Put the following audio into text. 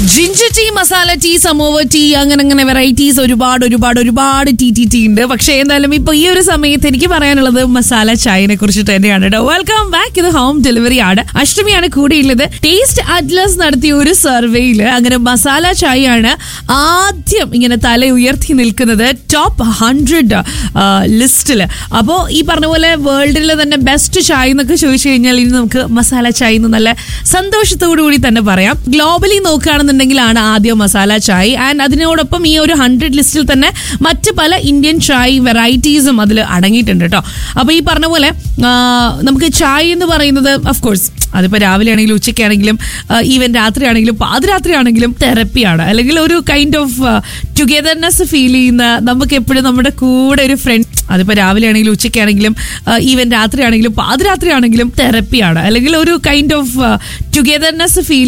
ginger tea masala tea samovar tea അങ്ങനെ അങ്ങനെ varieties ഒരുപാട് ഒരുപാട് ഒരുപാട് ടീ ടീ ടീ ഉണ്ട് പക്ഷേ എന്തായാലും ഇപ്പൊ ഈ ഒരു സമയത്ത് എനിക്ക് പറയാനുള്ളത് മസാല ചായനെ കുറിച്ചിട്ട് തന്നെയാണ് കേട്ടോ വെൽക്കം ബാക്ക് ഇത് ഹോം ഡെലിവറി ആണ് അഷ്ടമിയാണ് കൂടിയുള്ളത് ടേസ്റ്റ് അറ്റ്ലസ് നടത്തിയ ഒരു സർവേയില് അങ്ങനെ മസാല ചായയാണ് ആദ്യം ഇങ്ങനെ തല ഉയർത്തി നിൽക്കുന്നത് ടോപ്പ് ഹൺഡ്രഡ് ലിസ്റ്റില് അപ്പോ ഈ പറഞ്ഞ പോലെ വേൾഡിലെ തന്നെ ബെസ്റ്റ് ചായ എന്നൊക്കെ ചോദിച്ചു കഴിഞ്ഞാൽ ഇനി നമുക്ക് മസാല ചായ എന്ന് നല്ല സന്തോഷത്തോടു കൂടി തന്നെ പറയാം ഗ്ലോബലി നോക്കുകയാണെന്നുണ്ടെങ്കിലാണ് ആദ്യം മസാല ചായ് ആൻഡ് അതിനോടൊപ്പം ഈ ഒരു ഹൺഡ്രഡ് ലിസ്റ്റിൽ തന്നെ മറ്റ് പല ഇന്ത്യൻ ചായ് വെറൈറ്റീസും അതിൽ അടങ്ങിയിട്ടുണ്ട് കേട്ടോ അപ്പൊ ഈ പറഞ്ഞ പോലെ ആ, നമുക്ക് ചായ് എന്ന് പറയുന്നത് കോഴ്സ് അതിപ്പോ രാവിലെ ആണെങ്കിലും ഉച്ചയ്ക്കാണെങ്കിലും ഈവൻ രാത്രി ആണെങ്കിലും പാതിരാത്രി ആണെങ്കിലും തെറപ്പിയാണ് അല്ലെങ്കിൽ ഒരു കൈൻഡ് ഓഫ് ടുഗെദർനെസ് ഫീൽ ചെയ്യുന്ന നമുക്ക് എപ്പോഴും നമ്മുടെ കൂടെ ഒരു ഫ്രണ്ട് അതിപ്പോ രാവിലെ ആണെങ്കിലും ഉച്ചയ്ക്കാണെങ്കിലും ഈവൻ രാത്രി ആണെങ്കിലും പാതിരാത്രി ആണെങ്കിലും തെറപ്പിയാണ് അല്ലെങ്കിൽ ഒരു കൈൻഡ് ഓഫ് ടുഗെദർനെസ് ഫീൽ